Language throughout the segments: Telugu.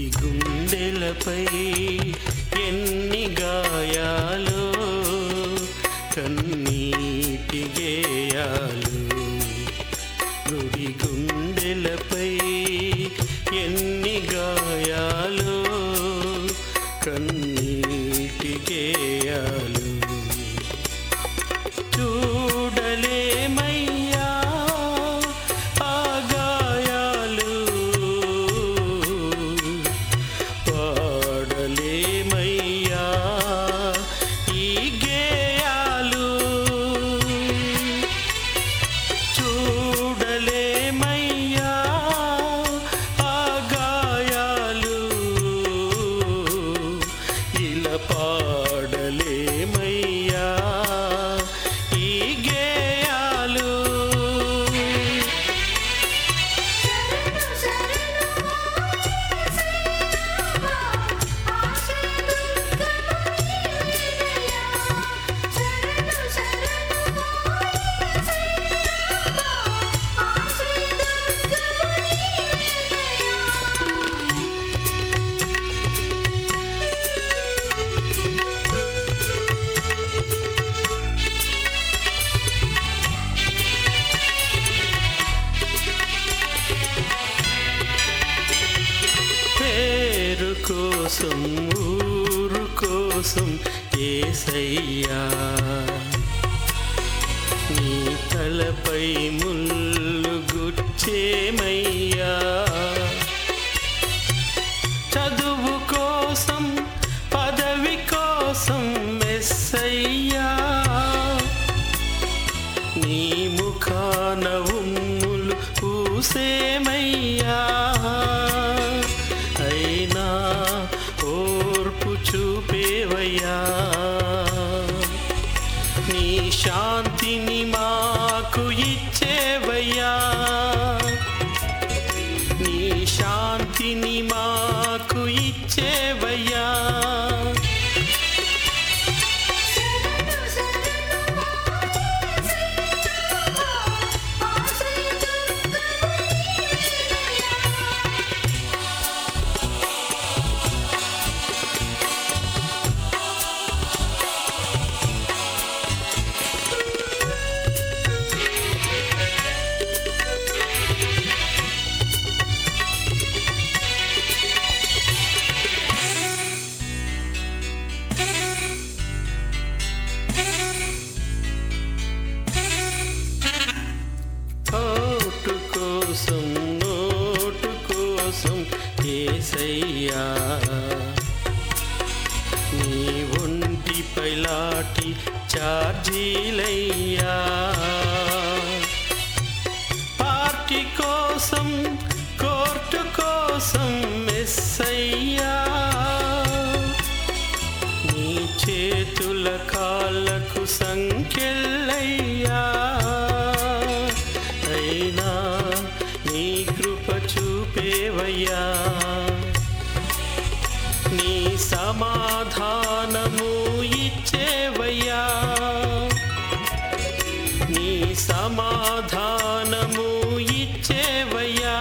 గుడి గుండెలపై ఎన్ని గాయాలో కన్నీటి గేయాలు గుడి గుండెలపై ఎన్ని గాయాలో కన్నీటి గేయాలు చూడలేమయ్యా ఆ గాయాలు పాడలేమయ్యా ఈ గేయాలు చూడలేమయ్యా ఆ గాయాలు ఇలా పాడలేమయ్యా ఈ గేయాలు పేరు కోసం ఊరు కోసం ఏసయ్యా నీ తలపై ముళ్ళు గుచ్చేమయ్యా చదువు కోసం పదవి కోసం మెస్సయ్యా నీ ముఖాన ఉమ్ములు పూసేమయ్యా అయినా ఓర్పు చూపేవయ్యా నీ శాంతిని మాకు ఇచ్చేవయ్యా నీ శాంతిని మాకు ఇచ్చేవయ్యా ఓటు కోసం నోటు కోసం ఏసయ్యా నీ ఒంటిపై లాటి చార్జీలయ్యా పార్టీ కోసం కోర్టు కోసం మెస్సయ్యా నీ చేతుల కాళ్ళకు సంఖ్యలయ్యా అయినా నీ కృప చూపేవయ్యా నీ సమాధానము ఇచ్చేవయ్యా నీ సమాధానము ఇచ్చేవయ్యా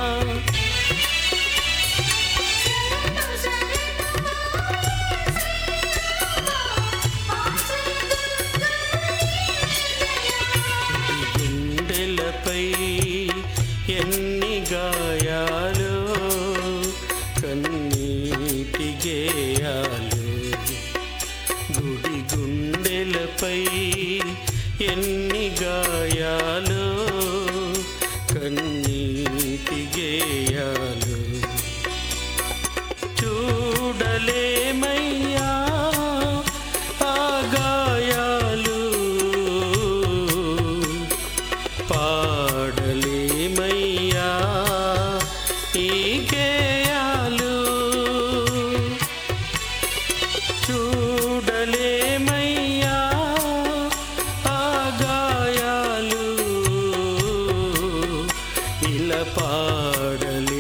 గుండెలపై ఎన్ని గాయాలు కన్నీటి గేయాలు గుడి గుండెలపై ఎన్ని గాయాలు కన్నీటి గేయాలు చూడలేమయ్యా ఆ గాయాలు పాడలేమయ్యా ఈ గేయాలు చూడలేమయ్యా ఆ గాయాలు ఇలా పాడలేమయ్యా